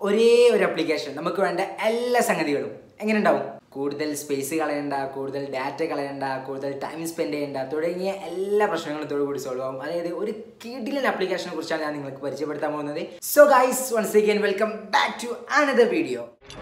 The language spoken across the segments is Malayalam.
ഒരേ ഒരു ആപ്ലിക്കേഷൻ നമുക്ക് വേണ്ട എല്ലാ സംഗതികളും എങ്ങനെ ഉണ്ടാവും കൂടുതൽ സ്പേസ് കളയണ്ട കൂടുതൽ ഡാറ്റ കളയണ്ട കൂടുതൽ ടൈം സ്പെൻഡ് ചെയ്യണ്ട തുടങ്ങിയ എല്ലാ പ്രശ്നങ്ങളും ഇതോടുകൂടി സോൾവ് ആവും അതായത് ഒരു കിടിലൻ ആപ്ലിക്കേഷനെ കുറിച്ചാണ് ഞാൻ നിങ്ങൾക്ക് പരിചയപ്പെടുത്താൻ പോകുന്നത് so guys once again welcome back to another video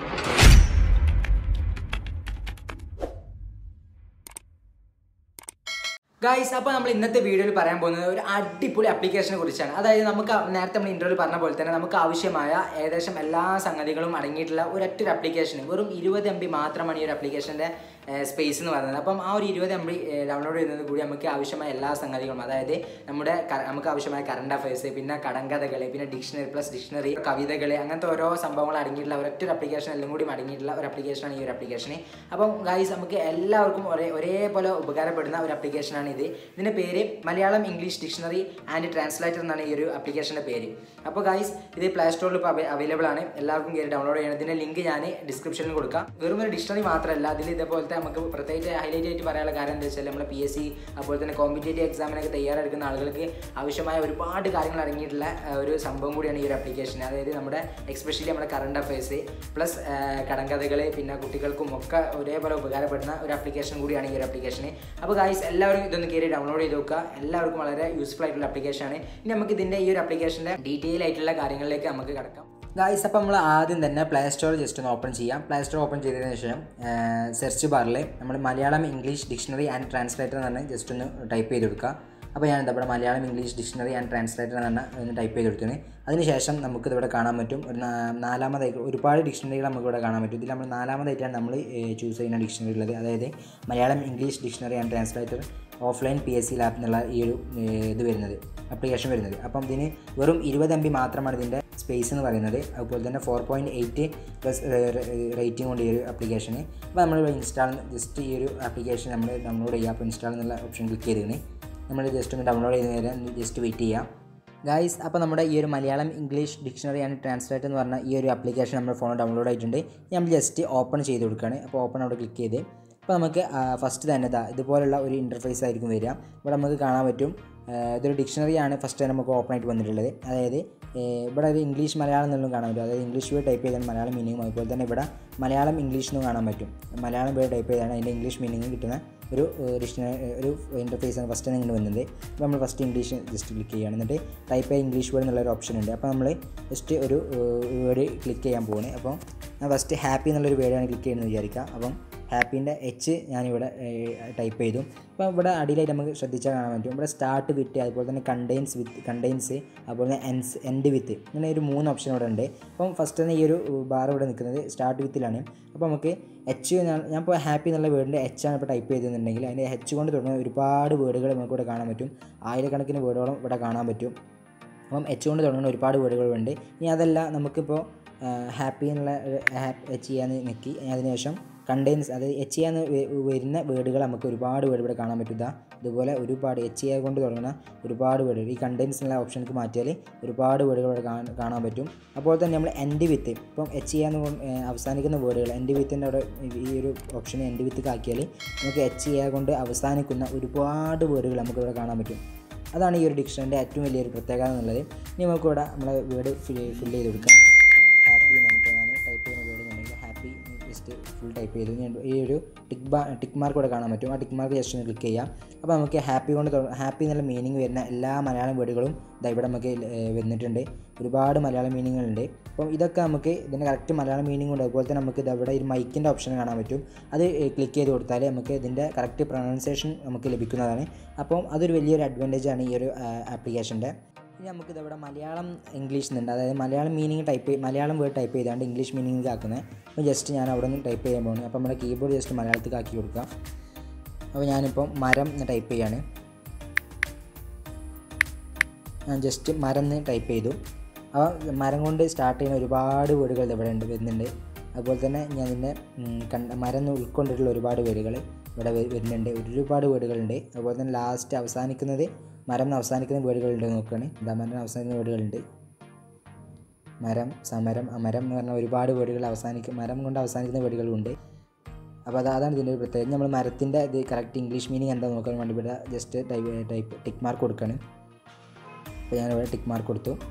guys അപ്പോൾ നമ്മൾ ഇന്നത്തെ വീഡിയോയിൽ പറയാൻ പോകുന്നത് ഒരു അടിപൊളി ആപ്ലിക്കേഷനെ കുറിച്ചാണ് അതായത് നമുക്ക് ആ- നേരത്തെ നമ്മൾ ഇൻ്റർവ്യൂ പറഞ്ഞ പോലെ തന്നെ നമുക്ക് ആവശ്യമായ ഏകദേശം എല്ലാ സംഗതികളും അടങ്ങിയിട്ടുള്ള ഒരൊറ്റ ഒരു ആപ്ലിക്കേഷൻ വെറും ഇരുപത് എം ബി മാത്രമാണ് ഈ ഒരു ആപ്ലിക്കേഷൻ്റെ സ്പേസ് എന്ന് പറയുന്നത് അപ്പം ആ ഒരു ഇരുപത് എം ബി ഡൗൺലോഡ് ചെയ്യുന്നത് കൂടി നമുക്ക് ആവശ്യമായ എല്ലാ സംഗതികളും അതായത് നമ്മുടെ ക- നമുക്ക് ആവശ്യമായ കറണ്ട് അഫയേഴ്സ് പിന്നെ കടങ്കഥകൾ പിന്നെ ഡിക്ഷണറി പ്ലസ് ഡിക്ഷണറി കവിതകൾ അങ്ങനത്തെ ഓരോ സംഭവങ്ങൾ അടങ്ങിയിട്ടുള്ള ഒരൊറ്റ ഒരു ആപ്ലിക്കേഷൻ എല്ലാം കൂടി അടങ്ങിയിട്ടുള്ള ഒരു ആപ്ലിക്കേഷനാണ് ഈ ഒരു ആപ്ലിക്കേഷൻ അപ്പം ഗൈസ് നമുക്ക് എല്ലാവർക്കും ഒരേ ഒരേപോലെ ഉപകാരപ്പെടുന്ന ഒരു ആപ്ലിക്കേഷനാണ് ഇത് ഇതിൻ്റെ പേര് Malayalam English dictionary and translator എന്നാണ് ഈ ഒരു ആപ്ലിക്കേഷൻ്റെ പേര് അപ്പോൾ ഗൈസ് ഇത് പ്ലേ സ്റ്റോറിൽ ഇപ്പോൾ അവൈലബിൾ ആണ് എല്ലാവർക്കും കയറി ഡൗൺലോഡ് ചെയ്യണം ഇതിൻ്റെ ലിങ്ക് ഞാൻ ഡിസ്ക്രിപ്ഷനിൽ കൊടുക്കാം വെറും ഒരു ഡിക്ഷണറി മാത്രമല്ല അതിൽ ഇതേപോലത്തെ നമുക്ക് പ്രത്യേകിച്ച് ഹൈലൈറ്റ് ആയിട്ട് പറയാനുള്ള കാര്യം എന്താ വെച്ചാൽ നമ്മൾ പി എസ് സി അതുപോലെ തന്നെ കോമ്പറ്റേറ്റീവ് എക്സാമിനൊക്കെ തയ്യാറെടുക്കുന്ന ആളുകൾക്ക് ആവശ്യമായ ഒരുപാട് കാര്യങ്ങൾ അടങ്ങിയിട്ടുള്ള ആ, ഒരു സംഭവം കൂടിയാണ് ഈ ഒരു ആപ്ലിക്കേഷൻ അതായത് നമ്മുടെ എക്സ്പെഷ്യലി നമ്മുടെ കറണ്ട് അഫയേഴ്സ് പ്ലസ് കടങ്കഥകൾ പിന്നെ കുട്ടികൾക്കും ഒക്കെ ഒരേപോലെ ഉപകാരപ്പെടുന്ന ഒരു ആപ്ലിക്കേഷൻ കൂടിയാണ് ഈ ഒരു ആപ്ലിക്കേഷൻ അപ്പോൾ ഗൈസ് എല്ലാവരും ഇതൊന്ന് കയറി ഡൗൺലോഡ് ചെയ്ത് നോക്കുക എല്ലാവർക്കും വളരെ യൂസ്ഫുൾ ആയിട്ടുള്ള ആപ്ലിക്കേഷനാണ് ഇനി നമുക്ക് ഇതിൻ്റെ ഈ ഒരു ആപ്ലിക്കേഷൻ്റെ ഡീറ്റെയിൽ ആയിട്ടുള്ള കാര്യങ്ങളിലേക്ക് നമുക്ക് കിടക്കാം ഗായ്സ് അപ്പോൾ നമ്മൾ ആദ്യം തന്നെ പ്ലേ സ്റ്റോർ ജസ്റ്റ് ഒന്ന് ഓപ്പൺ ചെയ്യാം പ്ലേ സ്റ്റോർ ഓപ്പൺ ചെയ്തതിന് ശേഷം സെർച്ച് ബാറിൽ നമ്മൾ Malayalam English dictionary and translator എന്ന് പറഞ്ഞ് ജസ്റ്റ് ഒന്ന് ടൈപ്പ് ചെയ്ത് കൊടുക്കുക അപ്പോൾ ഞാൻ എന്താ ഇവിടെ Malayalam English dictionary and translator എന്ന് പറഞ്ഞാൽ ഒന്ന് ടൈപ്പ് ചെയ്ത് കൊടുത്തിന് അതിനുശേഷം നമുക്ക് ഇവിടെ കാണാൻ പറ്റും ഒരു നാ- നാലാമതായിട്ട് ഒരുപാട് ഡിക്ഷണറികൾ നമുക്ക് ഇവിടെ കാണാൻ പറ്റും ഇതിൽ നമ്മൾ നാലാമതായിട്ടാണ് നമ്മൾ ചൂസ് ചെയ്യുന്ന ഡിക്ഷണറി ഉള്ളത് അതായത് Malayalam English dictionary and translator offline P S C lab എന്നുള്ള ഈ ഒരു ഏഹ്, ഇത് വരുന്നത് ആപ്ലിക്കേഷൻ വരുന്നത് അപ്പം ഇതിന് വെറും ഇരുപത് എം ബി മാത്രമാണ് ഇതിൻ്റെ സ്പേസ് എന്ന് പറയുന്നത് അതുപോലെ തന്നെ four point eight plus rating കൊണ്ട് ഈ ഒരു ആപ്ലിക്കേഷന് അപ്പോൾ നമ്മൾ ഇൻസ്റ്റാൾ ജസ്റ്റ് ഈ ഒരു ആപ്ലിക്കേഷൻ നമ്മൾ ഡൗൺലോഡ് ചെയ്യുക അപ്പോൾ ഇൻസ്റ്റാൾ എന്നുള്ള ഓപ്ഷൻ ക്ലിക്ക് ചെയ്തതിന് നമ്മൾ ജസ്റ്റ് ഒന്ന് ഡൗൺലോഡ് ചെയ്യുന്ന വരെ ജസ്റ്റ് വെയിറ്റ് ചെയ്യാം ഗായ്സ് അപ്പോൾ നമ്മുടെ ഈ ഒരു Malayalam English dictionary and translate എന്ന് പറഞ്ഞ ഈ ഒരു ആപ്ലിക്കേഷൻ നമ്മുടെ ഫോണിൽ ഡൗൺലോഡ് ആയിട്ടുണ്ട് നമ്മൾ ജസ്റ്റ് ഓപ്പൺ ചെയ്ത് കൊടുക്കുകയാണ് അപ്പോൾ ഓപ്പൺ അവിടെ ക്ലിക്ക് ചെയ്ത് അപ്പോൾ നമുക്ക് ഫസ്റ്റ് തന്നെ ഇതാ ഇതുപോലുള്ള ഒരു ഇൻ്റർഫേസ് ആയിരിക്കും വരിക ഇവിടെ നമുക്ക് കാണാൻ പറ്റും ആ, ഇതൊരു ഡിക്ഷണറിയാണ് ഫസ്റ്റ് തന്നെ നമുക്ക് ഓപ്പൺ ആയിട്ട് വന്നിട്ടുള്ളത് അതായത് ഏ, ഇവിടെ ഒരു ഇംഗ്ലീഷ് മലയാളം എന്നുള്ളതും കാണാൻ പറ്റും അതായത് ഇംഗ്ലീഷ് വേർഡ് ടൈപ്പ് ചെയ്താൽ മലയാളം മീനിങ്ങും അതുപോലെ തന്നെ ഇവിടെ മലയാളം ഇംഗ്ലീഷ് എന്നും കാണാൻ പറ്റും മലയാളം വേർഡ് ടൈപ്പ് ചെയ്താണ് അതിൻ്റെ ഇംഗ്ലീഷ് മീനിങ് കിട്ടുന്ന ഒരു ഡിക്ഷണറി ഒരു ഇൻ്റർഫേസാണ് ഫസ്റ്റ് തന്നെ ഇങ്ങനെ വന്നത് അപ്പോൾ നമ്മൾ ഫസ്റ്റ് ഇംഗ്ലീഷ് ജസ്റ്റ് ക്ലിക്ക് ചെയ്യുകയാണ് എന്നിട്ട് ടൈപ്പ് ചെയ്ത് ഇംഗ്ലീഷ് വേർഡ് എന്നുള്ള ഒരു ഓപ്ഷൻ ഉണ്ട് അപ്പോൾ നമ്മൾ ജസ്റ്റ് ഒരു വേർഡ് ക്ലിക്ക് ചെയ്യാൻ പോകുന്നത് അപ്പോൾ ഞാൻ ഫസ്റ്റ് ഹാപ്പി എന്നുള്ളൊരു വേർഡാണ് ക്ലിക്ക് ചെയ്യുന്നത് വിചാരിക്കുക അപ്പം ഹാപ്പീൻ്റെ എച്ച് ഞാനിവിടെ ടൈപ്പ് ചെയ്തു അപ്പോൾ ഇവിടെ അടിയിലായിട്ട് നമുക്ക് ശ്രദ്ധിച്ചാൽ കാണാൻ പറ്റും ഇവിടെ സ്റ്റാർട്ട് വിത്ത് അതുപോലെ തന്നെ കണ്ടെയ്ൻസ് വിത്ത് കണ്ടെയ്ൻസ് അതുപോലെ തന്നെ എൻസ് എൻഡ് വിത്ത് ഇങ്ങനെ ഒരു മൂന്ന് ഓപ്ഷൻ ഇവിടെ ഉണ്ട് അപ്പം ഫസ്റ്റ് തന്നെ ഈ ഒരു ബാർ ഇവിടെ നിൽക്കുന്നത് സ്റ്റാർട്ട് വിത്തിലാണ് അപ്പോൾ നമുക്ക് എച്ച് ഞാൻ ഞാൻ ഇപ്പോൾ ഹാപ്പി എന്നുള്ള വേർഡിൻ്റെ എച്ച് ആണ് ഇപ്പോൾ ടൈപ്പ് ചെയ്തിട്ടുണ്ടെങ്കിൽ അതിൻ്റെ എച്ച് കൊണ്ട് തുടങ്ങുന്ന ഒരുപാട് വേർഡുകൾ നമുക്ക് ഇവിടെ കാണാൻ പറ്റും ആയിരക്കണക്കിന് വേർഡുകളും ഇവിടെ കാണാൻ പറ്റും അപ്പം എച്ച് കൊണ്ട് തുടങ്ങുന്ന ഒരുപാട് വേർഡുകളുണ്ട് ഇനി അതല്ല നമുക്കിപ്പോൾ ഹാപ്പി എന്നുള്ള എച്ച് ചെയ്യാന്ന് നിൽക്കി അതിനുശേഷം കണ്ടെയ്ൻസ് അതായത് എച്ച് ചെയ്യാന്ന് വ- വരുന്ന വേർഡുകൾ നമുക്ക് ഒരുപാട് വേർഡ് ഇവിടെ കാണാൻ പറ്റും ഇതാ ഇതുപോലെ ഒരുപാട് എച്ച് ചെയ്യാൻ കൊണ്ട് തുടങ്ങുന്ന ഒരുപാട് വേർഡുകൾ ഈ കണ്ടെയ്ൻസ് എന്നുള്ള ഓപ്ഷനിലേക്ക് മാറ്റിയാൽ ഒരുപാട് വേർഡുകൾ ഇവിടെ കാണാൻ കാണാൻ പറ്റും അപ്പോൾ തന്നെ നമ്മൾ എൻഡ് വിത്ത് ഇപ്പം എച്ച് ചെയ്യാന്ന് കൊണ്ട്, ഏഹ്, അവസാനിക്കുന്ന വേർഡുകൾ എൻഡ് വിത്തിൻ്റെ അവിടെ ഈ ഒരു ഓപ്ഷൻ എൻഡ് വിത്ത് ആക്കിയാൽ നമുക്ക് എച്ച് ചെയ്യാൻ കൊണ്ട് അവസാനിക്കുന്ന ഒരുപാട് വേർഡുകൾ നമുക്ക് ഇവിടെ കാണാൻ പറ്റും അതാണ് ഈ ഒരു ഡിക്ഷണറിൻ്റെ ഏറ്റവും വലിയൊരു പ്രത്യേകത എന്നുള്ളത് ഇനി നമുക്ക് ഇവിടെ നമ്മളെ വേർഡ് ഫില്ല് ചെയ്ത് കൊടുക്കാം ഹാപ്പി നമുക്ക് ഞാൻ ടൈപ്പ് ചെയ്യുന്ന വേർഡ് എന്നുണ്ടെങ്കിൽ ഹാപ്പി ജസ്റ്റ് ഫുൾ ടൈപ്പ് ചെയ്തു ഞാൻ ഈ ഒരു ടിക്ക് ബാ ടിക്ക് മാർക്ക് ഇവിടെ കാണാൻ പറ്റും ആ ടിക്ക് മാർക്ക് ജസ്റ്റ് ഒന്ന് ക്ലിക്ക് ചെയ്യാം അപ്പോൾ നമുക്ക് ഹാപ്പി കൊണ്ട് ഹാപ്പി എന്നുള്ള മീനിങ് വരുന്ന എല്ലാ മലയാളം വേർഡുകളും ഇതാ ഇവിടെ നമുക്ക് ഏഹ്, വന്നിട്ടുണ്ട് ഒരുപാട് മലയാളം മീനിങ്ങുകളുണ്ട് അപ്പം ഇതൊക്കെ നമുക്ക് ഇതിൻ്റെ കറക്റ്റ് മലയാളം മീനിങ് ഉണ്ട് അതുപോലെ തന്നെ നമുക്ക് ഇത് ഇവിടെ ഒരു മൈക്കിൻ്റെ ഓപ്ഷൻ കാണാൻ പറ്റും അത് ക്ലിക്ക് ചെയ്ത് കൊടുത്താൽ നമുക്ക് ഇതിൻ്റെ കറക്റ്റ് പ്രൊനൗൺസിയേഷൻ നമുക്ക് ലഭിക്കുന്നതാണ് അപ്പം അതൊരു വലിയൊരു അഡ്വാൻറ്റേജ് ആണ് ഈ ഒരു ആപ്ലിക്കേഷൻ്റെ ഇനി നമുക്ക് ഇതവിടെ മലയാളം ഇംഗ്ലീഷ് എന്നുണ്ട് അതായത് Malayalam meaning type Malayalam word type ചെയ്താണ്ട് ഇംഗ്ലീഷ് മീനിങ് ആക്കുന്നത് അപ്പോൾ ജസ്റ്റ് ഞാൻ അവിടെ നിന്ന് ടൈപ്പ് ചെയ്യാൻ പോകുന്നത് അപ്പോൾ നമ്മുടെ കീബോർഡ് ജസ്റ്റ് മലയാളത്തിൽ ആക്കി കൊടുക്കാം അപ്പോൾ ഞാനിപ്പോൾ മരം എന്ന് ടൈപ്പ് ചെയ്യാണ് ഞാൻ ജസ്റ്റ് മരം എന്ന് ടൈപ്പ് ചെയ്തു അപ്പോൾ മരം കൊണ്ട് സ്റ്റാർട്ട് ചെയ്യുന്ന ഒരുപാട് വേർഡുകൾ ഇവിടെ ഉണ്ട് വരുന്നുണ്ട് അതുപോലെ തന്നെ ഞാൻ ഇതിൻ്റെ ഉം, കണ്ട മരം എന്ന് ഉൾക്കൊണ്ടിട്ടുള്ള ഒരുപാട് വേർഡുകൾ ഇവിടെ വ- വരുന്നുണ്ട് ഒരുപാട് വേർഡുകളുണ്ട് അതുപോലെ തന്നെ ലാസ്റ്റ് അവസാനിക്കുന്നത് മരം എന്ന് അവസാനിക്കുന്ന വേർഡുകളുണ്ട് നോക്കുകയാണ് എന്താ മരം അവസാനിക്കുന്ന വേർഡുകളുണ്ട് മരം സമരം അമരം എന്ന് പറഞ്ഞ ഒരുപാട് വേർഡുകൾ അവസാനിക്കും മരം കൊണ്ട് അവസാനിക്കുന്ന വേർഡുകളുണ്ട് അപ്പോൾ അത് അതാണ് ഇതിൻ്റെ ഒരു പ്രത്യേകത നമ്മൾ മരത്തിൻ്റെ ഇത് കറക്റ്റ് ഇംഗ്ലീഷ് മീനിങ് എന്താ നോക്കാൻ വേണ്ടി ഇവിടെ just type type tick mark കൊടുക്കുകയാണ് അപ്പോൾ ഞാനിവിടെ ടിക്ക് മാർക്ക് കൊടുത്തു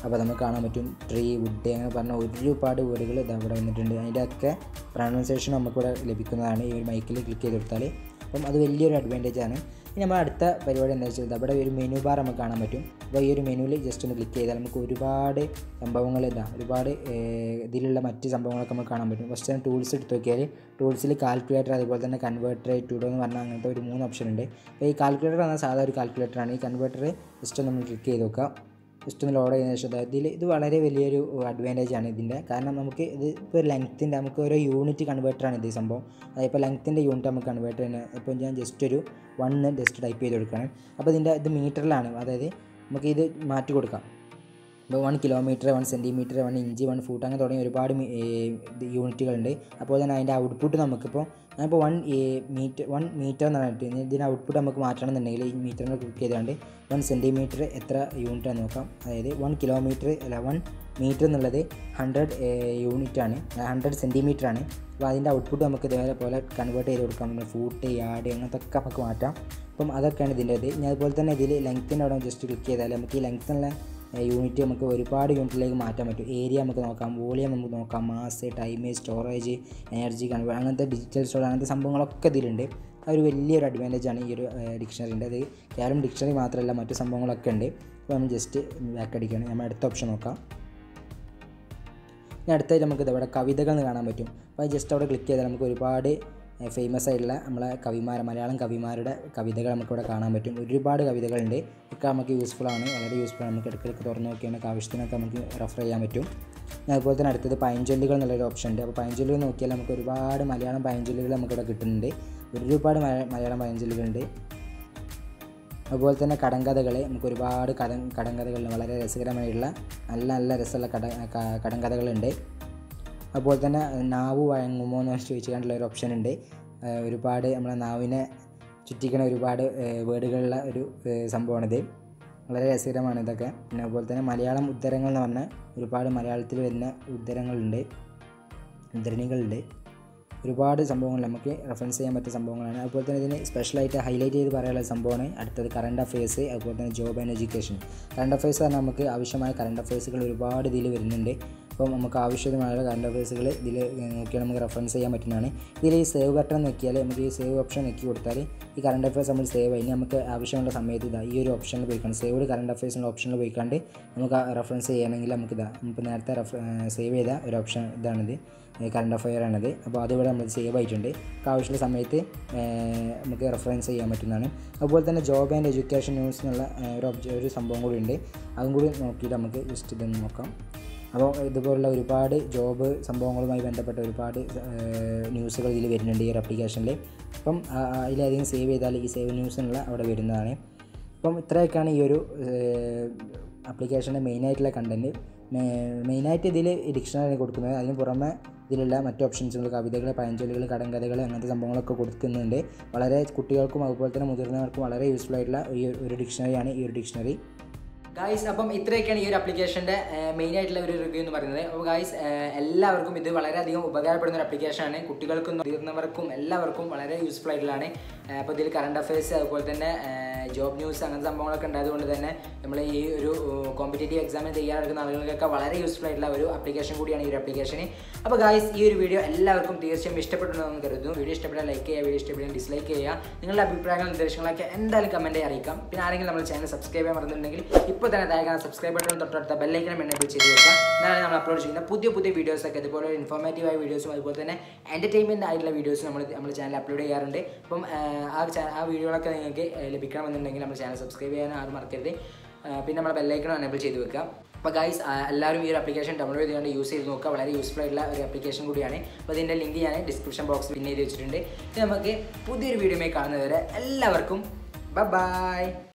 അപ്പോൾ നമുക്ക് കാണാൻ പറ്റും ട്രീ വുഡ് അങ്ങനെ പറഞ്ഞ ഒരുപാട് വേർഡുകൾ ഇത് അവിടെ വന്നിട്ടുണ്ട് അതിൻ്റെ ഒക്കെ പ്രൊണൗൺസിയേഷൻ നമുക്കിവിടെ ലഭിക്കുന്നതാണ് ഈ ഒരു മൈക്കിൽ ക്ലിക്ക് ചെയ്ത് കൊടുത്താൽ അപ്പം അത് വലിയൊരു അഡ്വാൻറ്റേജ് ആണ് ഇനി നമ്മൾ അടുത്ത പരിപാടി എന്താ വെച്ചാൽ അവിടെ ഒരു മെനു ബാർ നമുക്ക് കാണാൻ പറ്റും അപ്പോൾ ഈ ഒരു മെനുവിൽ ജസ്റ്റ് ഒന്ന് ക്ലിക്ക് ചെയ്താൽ നമുക്ക് ഒരുപാട് സംഭവങ്ങൾ ഇതാ ഒരുപാട് ഏഹ്, ഇതിലുള്ള മറ്റ് സംഭവങ്ങളൊക്കെ നമുക്ക് കാണാൻ പറ്റും ഫസ്റ്റ് തന്നെ ടൂൾസ് എടുത്ത് നോക്കിയാൽ ടൂൾസിൽ കാൽക്കുലേറ്റർ അതുപോലെ തന്നെ കൺവേർട്ടർ ടൂഡോ എന്ന് പറഞ്ഞാൽ അങ്ങനത്തെ ഒരു മൂന്ന് ഓപ്ഷൻ ഉണ്ട് അപ്പോൾ ഈ കാൽക്കുലേറ്റർ പറഞ്ഞാൽ സാധാ ഒരു കാൽക്കുലേറ്ററാണ് ഈ കൺവേർട്ടർ ജസ്റ്റ് നമ്മൾ ക്ലിക്ക് ചെയ്ത് നോക്കുക ജസ്റ്റ് ഒന്ന് ലോഡ് ചെയ്തതിന് ശേഷം ദാ ഇതിൽ ഇത് വളരെ വലിയൊരു അഡ്വാൻറ്റേജ് ആണ് ഇതിൻ്റെ കാരണം നമുക്ക് ഇത് ഇപ്പോൾ ലെങ്ത്തിൻ്റെ നമുക്ക് ഓരോ യൂണിറ്റ് കൺവേർട്ടറാണ് ഇത് ഈ സംഭവം അതായത് ഇപ്പോൾ ലെങ്ത്തിൻ്റെ യൂണിറ്റ് നമുക്ക് കൺവേർട്ട് ചെയ്യുന്നത് ഇപ്പോൾ ഞാൻ ജസ്റ്റ് ഒരു വണ്ണ് ജസ്റ്റ് ടൈപ്പ് ചെയ്ത് കൊടുക്കുകയാണ് അപ്പോൾ ഇതിൻ്റെ ഇത് മീറ്ററിലാണ് അതായത് നമുക്ക് ഇത് മാറ്റി കൊടുക്കാം ഇപ്പോൾ one kilometre one centimetre one inch one foot അങ്ങനെ തുടങ്ങിയ ഒരുപാട് മി- ഏ, ഇത് യൂണിറ്റുകളുണ്ട് അപ്പോൾ തന്നെ അതിൻ്റെ ഔട്ട്പുട്ട് നമുക്കിപ്പോൾ ഞാനിപ്പോൾ വൺ മീറ്റർ വൺ മീറ്റർ എന്ന് പറഞ്ഞിട്ട് ഇനി ഇതിൻ്റെ ഔട്ട്പുട്ട് നമുക്ക് മാറ്റണം എന്നുണ്ടെങ്കിൽ ഈ മീറ്ററിനെ ക്ലിക്ക് ചെയ്തുകൊണ്ട് വൺ സെൻറ്റിമീറ്റർ എത്ര യൂണിറ്റ് ആണെന്ന് നോക്കാം അതായത് വൺ കിലോമീറ്റർ അല്ല വൺ മീറ്റർ എന്നുള്ളത് ഹൺഡ്രഡ് യൂണിറ്റ് ആണ് ഹൺഡ്രഡ് സെൻറ്റിമീറ്റർ ആണ് അപ്പോൾ അതിൻ്റെ ഔട്ട്പുട്ട് നമുക്ക് ഇതേപോലെ പോലെ കൺവേർട്ട് ചെയ്ത് കൊടുക്കാം പിന്നെ ഫൂട്ട് യാർഡ് അങ്ങനത്തെ ഒക്കെ നമുക്ക് മാറ്റാം അപ്പം അതൊക്കെയാണ് ഇതിൻ്റെ ഇത് ഇനി അതുപോലെ തന്നെ ഇതിൽ ലെങ്ത്തിൻ്റെ അവിടെ ജസ്റ്റ് ക്ലിക്ക് ചെയ്താൽ നമുക്ക് ഈ ലെങ്ത്തുള്ള യൂണിറ്റ് നമുക്ക് ഒരുപാട് യൂണിറ്റിലേക്ക് മാറ്റാൻ പറ്റും ഏരിയ നമുക്ക് നോക്കാം വോളിയം നമുക്ക് നോക്കാം mass time storage energy convert അങ്ങനത്തെ ഡിജിറ്റൽ സ്റ്റോറേജ് അങ്ങനത്തെ സംഭവങ്ങളൊക്കെ ഇതിലുണ്ട് ആ ഒരു വലിയൊരു അഡ്വാൻറ്റേജ് ആണ് ഈ ഒരു ഡിക്ഷണറിൻ്റെ അത് കേവലം ഡിക്ഷണറി മാത്രമല്ല മറ്റു സംഭവങ്ങളൊക്കെ ഉണ്ട് അപ്പോൾ നമ്മൾ ജസ്റ്റ് ബാക്ക് അടിക്കുകയാണ് നമ്മൾ അടുത്ത ഓപ്ഷൻ നോക്കാം ഇനി അടുത്തായിട്ട് നമുക്ക് ഇവിടെ കവിതകൾ എന്ന് കാണാൻ പറ്റും അപ്പോൾ ജസ്റ്റ് അവിടെ ക്ലിക്ക് ചെയ്താൽ നമുക്ക് ഒരുപാട് ഫേമസ് ആയിട്ടുള്ള നമ്മളെ കവിമാർ മലയാളം കവിമാരുടെ കവിതകൾ നമുക്കിവിടെ കാണാൻ പറ്റും ഒരുപാട് കവിതകളുണ്ട് ഒക്കെ നമുക്ക് യൂസ്ഫുൾ ആണ് വളരെ യൂസ്ഫുൾ ആണ് നമുക്ക് ഇടയ്ക്കിടയ്ക്ക് തുറന്ന് നോക്കി നമുക്ക് ആവശ്യത്തിനൊക്കെ നമുക്ക് റെഫർ ചെയ്യാൻ പറ്റും ഇനി അതുപോലെ തന്നെ അടുത്തത് പഴഞ്ചൊല്ലുകൾ എന്നുള്ളൊരു ഓപ്ഷൻ ഉണ്ട് അപ്പോൾ പഴഞ്ചൊല്ലുകൾ നോക്കിയാൽ നമുക്ക് ഒരുപാട് മലയാളം പഴഞ്ചൊല്ലുകൾ നമുക്കിവിടെ കിട്ടുന്നുണ്ട് ഒരുപാട് മലയാ- മലയാളം പഴഞ്ചൊല്ലുകളുണ്ട് അതുപോലെ തന്നെ കടങ്കഥകൾ നമുക്ക് ഒരുപാട് കട കടങ്കഥകളുണ്ട് വളരെ രസകരമായിട്ടുള്ള നല്ല നല്ല രസമുള്ള കട ക- കടങ്കഥകളുണ്ട് അതുപോലെ തന്നെ നാവ് വഴങ്ങുമോ എന്ന് ചോദിച്ചുകൊണ്ടുള്ള ഒരു ഓപ്ഷൻ ഉണ്ട് ആ, ഒരുപാട് നമ്മളെ നാവിനെ ചുറ്റിക്കണ ഒരുപാട് വേർഡുകളുള്ള ഒരു ഏഹ്, സംഭവമാണിത് വളരെ രസകരമാണ് ഇതൊക്കെ പിന്നെ അതുപോലെ തന്നെ മലയാളം ഉദ്ധരങ്ങൾ എന്ന് പറഞ്ഞാൽ ഒരുപാട് മലയാളത്തിൽ വരുന്ന ഉദ്ധരങ്ങളുണ്ട് ഉദ്ധരണികളുണ്ട് ഒരുപാട് സംഭവങ്ങൾ നമുക്ക് റെഫറൻസ് ചെയ്യാൻ പറ്റിയ സംഭവങ്ങളാണ് അതുപോലെ തന്നെ ഇതിന് സ്പെഷ്യലായിട്ട് ഹൈലൈറ്റ് ചെയ്ത് പറയാനുള്ള സംഭവമാണ് അടുത്തത് കറണ്ട് അഫയേഴ്സ് അതുപോലെ തന്നെ job and education current affairs പറഞ്ഞാൽ നമുക്ക് ആവശ്യമായ കറണ്ട് അഫയേഴ്സുകൾ ഒരുപാട് ഇതിൽ വരുന്നുണ്ട് അപ്പം നമുക്ക് ആവശ്യമായ കറണ്ട് അഫയേഴ്സുകൾ ഇതിൽ നോക്കിയാൽ നമുക്ക് റെഫറൻസ് ചെയ്യാൻ പറ്റുന്നതാണ് ഇതിൽ ഈ സേവ് ബട്ടൺ നോക്കിയാൽ നമുക്ക് ഈ സേവ് ഓപ്ഷൻ നോക്കി കൊടുത്താൽ ഈ കറണ്ട് അഫയേഴ്സ് നമ്മൾ സേവ് ആയി ഇനി നമുക്ക് ആവശ്യമുള്ള സമയത്ത് ഇതാ ഈ ഒരു ഓപ്ഷനിൽ പോയിക്കാണ്ട് സേവ്ഡ് കറണ്ട് അഫയേഴ്സിനുള്ള ഓപ്ഷനിൽ പോയിക്കാണ്ട് നമുക്ക് റെഫറൻസ് ചെയ്യണമെങ്കിൽ നമുക്ക് ഇതാ നമുക്ക് നേരത്തെ റെഫ സേവ് ചെയ്ത ഒരു ഓപ്ഷൻ ഇതാണിത് കറണ്ട് അഫയർ ആണത് അപ്പോൾ അതിവിടെ നമ്മൾ സേവ് ആയിട്ടുണ്ട് നമുക്ക് ആവശ്യമുള്ള സമയത്ത് ഏഹ്, നമുക്ക് റെഫറൻസ് ചെയ്യാൻ പറ്റുന്നതാണ് അതുപോലെ തന്നെ ജോബ് ആൻഡ് എഡ്യൂക്കേഷൻ ന്യൂസ് എന്നുള്ള ഏഹ്, ഒരു ഒബ്ജ ഒരു സംഭവം കൂടി ഉണ്ട് അതും കൂടി നോക്കിയിട്ട് നമുക്ക് ജസ്റ്റ് ഇതൊന്ന് നോക്കാം അപ്പോൾ ഇതുപോലുള്ള ഒരുപാട് ജോബ് സംഭവങ്ങളുമായി ബന്ധപ്പെട്ട ഒരുപാട് ഏഹ്, ന്യൂസുകൾ ഇതിൽ വരുന്നുണ്ട് ഈ ഒരു ആപ്ലിക്കേഷനിൽ അപ്പം ആ- ആ- അതിലധികം സേവ് ചെയ്താൽ ഈ സേവ് ന്യൂസ് എന്നുള്ള അവിടെ വരുന്നതാണ് അപ്പം ഇത്രയൊക്കെയാണ് ഈ ഒരു ആപ്ലിക്കേഷൻ്റെ മെയിനായിട്ടുള്ള കണ്ടൻറ്റ് മെയിനായിട്ട് ഇതിൽ ഡിക്ഷണറി കൊടുക്കുന്നത് അതിന് പുറമെ ഇതിലുള്ള മറ്റ് ഓപ്ഷൻസുകൾ കവിതകൾ പഴഞ്ചൊല്ലുകൾ കടങ്കഥകൾ അങ്ങനത്തെ സംഭവങ്ങളൊക്കെ കൊടുക്കുന്നുണ്ട് വളരെ കുട്ടികൾക്കും അതുപോലെ തന്നെ മുതിർന്നവർക്കും വളരെ യൂസ്ഫുൾ ആയിട്ടുള്ള ഈ ഒരു- ഒരു ഡിക്ഷണറിയാണ് ഈ ഒരു ഡിക്ഷണറി ഗായ്സ് അപ്പം ഇത്രയൊക്കെയാണ് ഈ ഒരു ആപ്ലിക്കേഷൻ്റെ മെയിൻ ആയിട്ടുള്ള ഒരു റിവ്യൂ എന്ന് പറയുന്നത് അപ്പോൾ ഗായ്സ് എല്ലാവർക്കും ഇത് വളരെയധികം ഉപകാരപ്പെടുന്ന ഒരു ആപ്ലിക്കേഷനാണ് കുട്ടികൾക്കും മുതിർന്നവർക്കും എല്ലാവർക്കും വളരെ യൂസ്ഫുൾ ആയിട്ടുള്ളതാണ് അപ്പോൾ ഇതിൽ കറണ്ട് അഫയേഴ്സ് അതുപോലെ തന്നെ ജോബ് ന്യൂസ് അങ്ങനത്തെ സംഭവങ്ങളൊക്കെ ഉണ്ടായതുകൊണ്ട് തന്നെ നമ്മൾ ഈ ഒരു കോമ്പറ്റേറ്റീവ് എക്സാമിന് തയ്യാറെടുക്കുന്ന ആളുകൾക്കൊക്കെ വളരെ യൂസ്ഫുൾ ആയിട്ടുള്ള ഒരു ആപ്ലിക്കേഷൻ കൂടിയാണ് ഈ ഒരു ആപ്ലിക്കേഷൻ അപ്പോൾ ഗായ്സ് ഈ ഒരു വീഡിയോ എല്ലാവർക്കും തീർച്ചയായും ഇഷ്ടപ്പെട്ടുണ്ടെന്ന് കരുതുന്നു വീഡിയോ ഇഷ്ടപ്പെട്ടാൽ ലൈക്ക് ചെയ്യുക വീഡിയോ ഇഷ്ടപ്പെട്ടാൽ ഡിസ്ലൈക്ക് ചെയ്യുക നിങ്ങളുടെ അഭിപ്രായങ്ങളും നിർദ്ദേശങ്ങളൊക്കെ എന്തായാലും കമൻറ്റ് അറിയിക്കാം പിന്നെ ആരെങ്കിലും നമ്മുടെ ചാനൽ സബ്സ്ക്രൈബ് ചെയ്യാൻ മറന്നിട്ടുണ്ടെങ്കിൽ ഇപ്പോൾ തന്നെ താഴെ സബ്സ്ക്രൈബ് ബട്ടൺ തൊട്ടടുത്ത ബെല്ലൈക്കണം എനേബിൾ ചെയ്ത് വെക്കാം എന്നാലും നമ്മൾ അപ്ലോഡ് ചെയ്യുന്ന പുതിയ പുതിയ വീഡിയോസൊക്കെ ഇതുപോലെ ഇൻഫോർമേറ്റീവ് ആയ വീഡിയോസും അതുപോലെ തന്നെ എൻ്റർടൈൻമെൻറ്റ് ആയിട്ടുള്ള വീഡിയോസും നമ്മൾ നമ്മുടെ ചാനൽ അപ്ലോഡ് ചെയ്യാറുണ്ട് അപ്പം ആ, ആ ചാ- ആ വീഡിയോകളൊക്കെ നിങ്ങൾക്ക് ഏ, ലഭിക്കണമെന്നുണ്ടെങ്കിൽ നമ്മുടെ ചാനൽ സബ്സ്ക്രൈബ് ചെയ്യാൻ ആരും മറക്കരുത് ആ, പിന്നെ നമ്മൾ ബെല്ലൈക്കണം എനേബിൾ ചെയ്ത് വെക്കാം അപ്പോൾ ഗൈസ് എല്ലാവരും ഈ ഒരു ആപ്ലിക്കേഷൻ ഡൗൺലോഡ് ചെയ്തുകൊണ്ട് യൂസ് ചെയ്ത് നോക്കുക വളരെ യൂസ്ഫുൾ ആയിട്ടുള്ള ഒരു ആപ്ലിക്കേഷൻ കൂടിയാണ് അപ്പോൾ ഇതിൻ്റെ ലിങ്ക് ഞാൻ ഡിസ്ക്രിപ്ഷൻ ബോക്സിൽ പിൻ ചെയ്ത് വെച്ചിട്ടുണ്ട് ഇനി നമുക്ക് പുതിയൊരു വീഡിയോയിൽ കാണുന്നതുവരെ എല്ലാവർക്കും ബൈ